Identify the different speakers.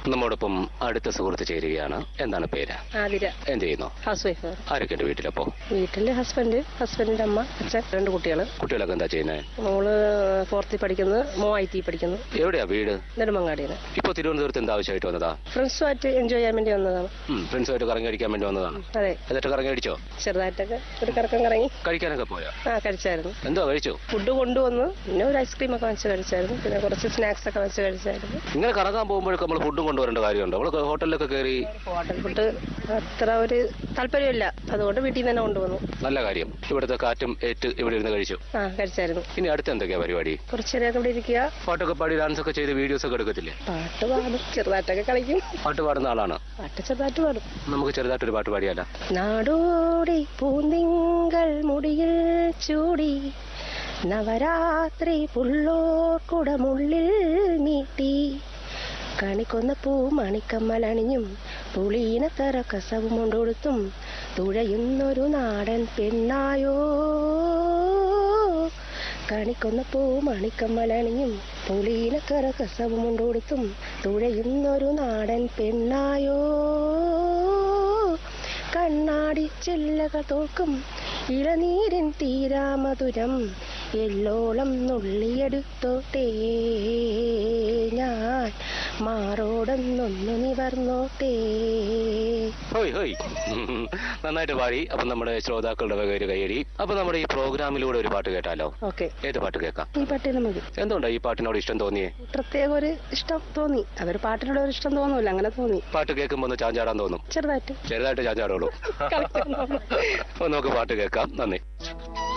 Speaker 1: നമ്മോടൊപ്പം അടുത്ത സുഹൃത്ത് ചേരുകയാണ് എന്താണ് പേര്
Speaker 2: ആതിര
Speaker 1: എന്ത് ചെയ്യുന്നു
Speaker 2: ഹൗസ് വൈഫ്
Speaker 1: ആരൊക്കെയുണ്ട് വീട്ടിലപ്പോ
Speaker 2: വീട്ടില് ഹസ്ബൻഡ് ഹസ്ബൻഡിന്റെ അമ്മ അച്ഛൻ രണ്ട് കുട്ടികൾ
Speaker 1: കുട്ടികളൊക്കെ എന്താ ചെയ്യുന്നത്
Speaker 2: മോള് ഫോർത്തിൽ പഠിക്കുന്നു മോ ഐ ടി പഠിക്കുന്നു
Speaker 1: എവിടെയാ വീട്
Speaker 2: നെടുമങ്ങാടിയിൽ
Speaker 1: ഇപ്പൊ തിരുവനന്തപുരത്ത് എന്താ ആവശ്യമായിട്ട് വന്നതാ
Speaker 2: ഫ്രണ്ട്സുമായിട്ട് എൻജോയ് ചെയ്യാൻ വേണ്ടി വന്നതാണ്
Speaker 1: ഉം, ഫ്രണ്ട്സുമായിട്ട് കറങ്ങി അടിക്കാൻ വേണ്ടി വന്നതാണ്
Speaker 2: അതെ
Speaker 1: എന്നിട്ട് കറങ്ങി അടിച്ചോ
Speaker 2: ചെറുതായിട്ടൊക്കെ ഒരു കറക്കം കറങ്ങി
Speaker 1: കഴിക്കാനൊക്കെ പോയോ
Speaker 2: ആ കഴിച്ചായിരുന്നു
Speaker 1: എന്തോ കഴിച്ചു
Speaker 2: ഫുഡ് കൊണ്ടുവന്നു പിന്നെ ഒരു ഐസ്ക്രീം ഒക്കെ വെച്ച് കഴിച്ചായിരുന്നു പിന്നെ കുറച്ച് സ്നാക്സ് ഒക്കെ വെച്ച് കഴിച്ചായിരുന്നു
Speaker 1: ഇങ്ങനെ കറങ്ങാൻ പോകുമ്പോഴൊക്കെ നമ്മൾ ഫുഡും കൊണ്ടുവരേണ്ട കാര്യമുണ്ടോ നമ്മൾ ഹോട്ടലിലൊക്കെ കയറി
Speaker 2: ഹോട്ടൽ ഫുഡ് അത്ര ഒരു താല്പര്യമില്ല അതുകൊണ്ട് വീട്ടിൽ നിന്ന് തന്നെ കൊണ്ടുവന്നു
Speaker 1: നല്ല കാര്യം ഇവിടുത്തെ കാറ്റും ഏറ്റ് ഇവിടെ ഇരുന്ന് കഴിച്ചു
Speaker 2: ആ കഴിച്ചായിരുന്നു
Speaker 1: ഇനി അടുത്ത് എന്തൊക്കെയാ പരിപാടി
Speaker 2: കുറച്ച് നേരമൊക്കെ ഇവിടെ ഇരിക്കുക
Speaker 1: പാട്ടൊക്കെ പാടി ഡാൻസ് ഒക്കെ ചെയ്ത് വീഡിയോസ് ഒക്കെ എടുക്കത്തില്ലേ
Speaker 2: പാട്ട് പാടും ചെറുതായിട്ടൊക്കെ കളിക്കും
Speaker 1: പാട്ട് പാടുന്ന ആളാണ്
Speaker 2: പാട്ട് ചെറുതായിട്ട് പാടും
Speaker 1: നമുക്ക് ചെറുതായിട്ടൊരു പാട്ട് പാടിയാലോ
Speaker 2: നാടോടി പൂന്തിങ്കൾ മുടിയിൽ ചൂടി നവരാത്രി പുള്ളോർക്കുടമുള്ളിൽ നീട്ടി കണിക്കൊന്ന പൂ മണിക്കമ്മലണിഞ്ഞും പുളീനത്തറ കസവും കൊണ്ടൊടുത്തും തുഴയുന്നൊരു നാടൻ പെണ്ണായോ കണിക്കൊന്ന പൂ മണിക്കമ്മലണിഞ്ഞും പുളീനക്കറ കസവും കൊണ്ടൊടുത്തും തുഴയുന്നൊരു നാടൻ പെണ്ണായോ കണ്ണാടി ചില്ലകൾ തോൽക്കും ഇളനീരിൻ തീരാമധുരം എല്ലോളം നുള്ളിയെടുത്തോട്ടേ ഞാൻ മാറോടൊന്നൊന്നു നിവർന്നോട്ടേ
Speaker 1: ഹോയ് ഹോയ് ഉം. നന്നായിട്ട് പാടി അപ്പൊ നമ്മുടെ ശ്രോതാക്കളുടെ വക ഒരു കൈയടി അപ്പൊ നമ്മുടെ ഈ പ്രോഗ്രാമിലൂടെ ഒരു പാട്ട് കേട്ടാലോ
Speaker 2: ഓക്കെ
Speaker 1: ഏത് പാട്ട് കേൾക്കാം
Speaker 2: ഈ പാട്ടിന് മതി
Speaker 1: എന്തുകൊണ്ടാ ഈ പാട്ടിനോട് ഇഷ്ടം തോന്നിയേ
Speaker 2: പ്രത്യേക ഒരു ഇഷ്ടം തോന്നി അതൊരു പാട്ടിനോട് ഒരു ഇഷ്ടം തോന്നൂല അങ്ങനെ തോന്നി
Speaker 1: പാട്ട് കേൾക്കുമ്പോ ഒന്ന് ചാഞ്ചാടാൻ തോന്നും
Speaker 2: ചെറുതായിട്ട്
Speaker 1: ചെറുതായിട്ട് ചാഞ്ചാടുള്ളൂ
Speaker 2: കളിക്കാൻ തോന്നും.
Speaker 1: അപ്പൊ നമുക്ക് പാട്ട് കേൾക്കാം നന്ദി